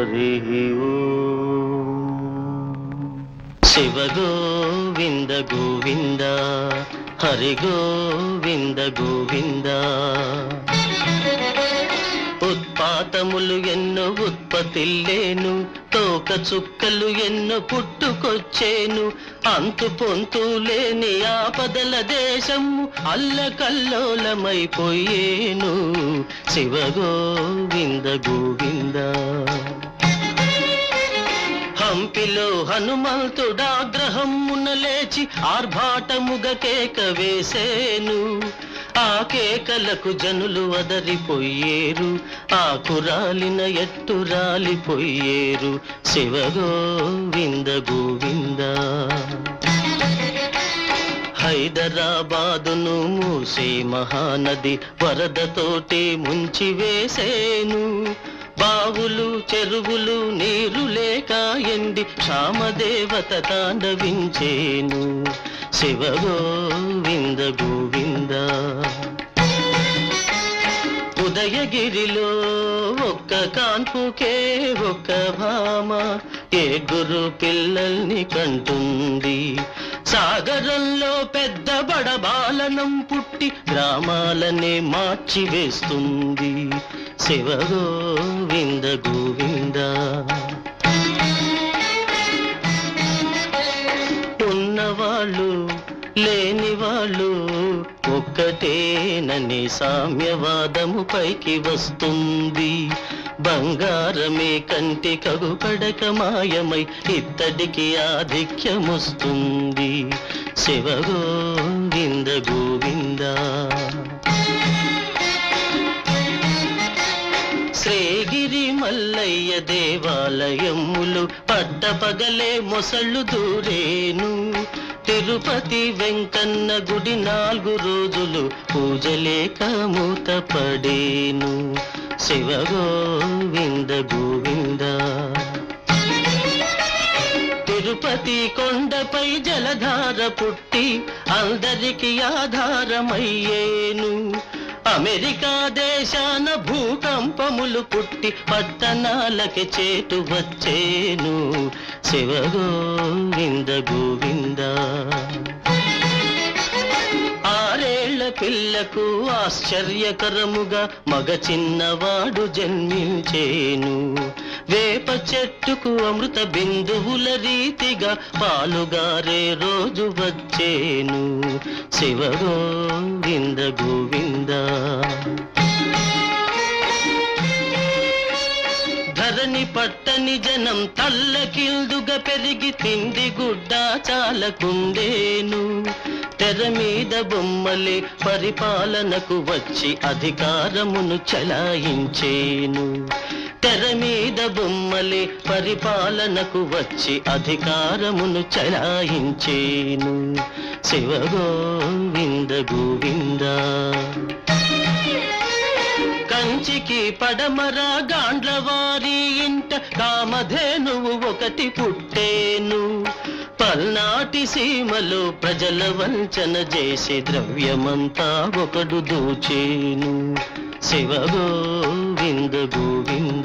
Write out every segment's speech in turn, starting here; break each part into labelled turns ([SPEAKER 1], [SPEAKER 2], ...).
[SPEAKER 1] హరి శివ గోవింద గోవింద హరి గోవింద గోవింద ఉత్పాతములు ఎన్నో ఉత్పత్తిల్లేను తోక చుక్కలు ఎన్నో పుట్టుకొచ్చేను అంతు పొంతు లేని ఆపదల దేశము అల్లకల్లోలమైపోయేను శివ గోవింద గోవింద హంపిలో హనుమంతుడాగ్రహమున లేచి ఆర్భాటముగ కేక వేసేను ఆ కేకలకు జనులు వదరిపోయేరు ఆ కురాలిన ఎట్టు రాలిపోయేరు శివ గోవింద గోవింద హైదరాబాదును మూసే మహానది వరదతోటి ముంచి వేసేను బావులు చెరువులు నీరు లేక ఎండి క్షామదేవత తాండవించేను శివ గోవింద గోవింద ఉదయగిరిలో ఒక్క కాన్పుకే ఒక్క భామ ఏ గురు పిల్లల్ని కంటుంది సాగరంలో పెద్ద బడబాలనం పుట్టి గ్రామాలనే మార్చి వేస్తుంది శివ గోవింద గోవింద ఉన్నవాళ్ళు లేని వాళ్ళు ఒక్కటేనని సామ్యవాదము పైకి వస్తుంది బంగారమే కంటి కగుపడక మాయమై ఇత్తడికి ఆధిక్యమొస్తుంది శివ గోవింద గోవింద శ్రీగిరి మల్లయ్య దేవాలయములు పట్టపగలే మొసళ్ళు దూరేను తిరుపతి వెంకన్న గుడి నాలుగు రోజులు పూజలేక మూతపడేను శివ గోవింద గోవింద తిరుపతి కొండపై జలధార పుట్టి అందరికి ఆధారమయ్యేను అమెరికా దేశాన భూకంపములు పుట్టి పట్టణాలకి చేటు వచ్చేను శివ గోవింద గోవింద ఆరేళ్ల పిల్లకు ఆశ్చర్యకరముగా మగ చిన్నవాడు జన్మించేను వేప చెట్టుకు అమృత బిందువుల రీతిగా పాలుగారే రోజు వచ్చేను శివ గోవింద గోవింద ధరణి పట్టని జనం తల్లకిల్దుగా పెరిగి తిండి గుడ్డ చాలకుండేను తెర మీద బొమ్మలే పరిపాలనకు వచ్చి అధికారమును చలాయించేను తెర మీద బొమ్మలే పరిపాలనకు వచ్చి అధికారమును చలాయించేను శివ గోవింద గోవింద కంచికి పడమర గాండ్లవారి ఇంట కామధేనువు ఒకటి పుట్టేను పల్నాటి సీమలో ప్రజల వంచన చేసి ద్రవ్యమంతా ఒకడు దోచేను శివ గోవింద గోవింద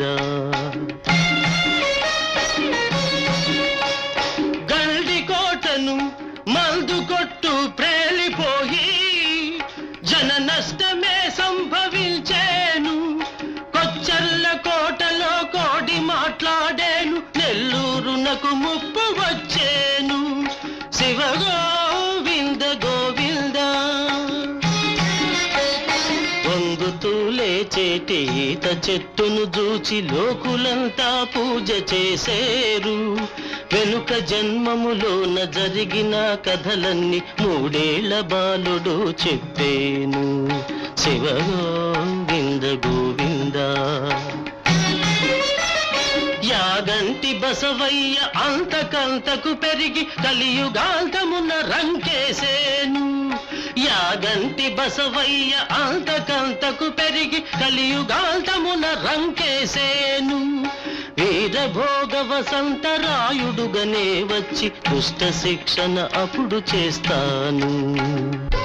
[SPEAKER 1] గల్డి కోటను మందు కొట్టు ప్రేలిపోయి జన నష్టమే సంభవించేను కొచ్చర్ల కోటలో కోడి మాట్లాడేను నెల్లూరునకు ముప్పు వచ్చేను శివ గోవింద గోవింద వంగుతూ లేచేటి ఈత చెట్టును చూచి లోకులంతా పూజ చేసేరు వెనుక జన్మములోన జరిగిన కథలన్నీ మూడేళ్ల బాలుడు చెప్పేను శివ గోవింద గోవింద యాగంటి బసవయ్య అంతకంతకు పెరిగి కలియుగాంతమున రంకేసేను యాగంటి బసవయ్య అంతకంతకు పెరిగి కలియుగాంతమున రంకేసేను వీరభోగ వసంతరాయుడుగనే వచ్చి దుష్ట శిక్షణ అప్పుడు చేస్తాను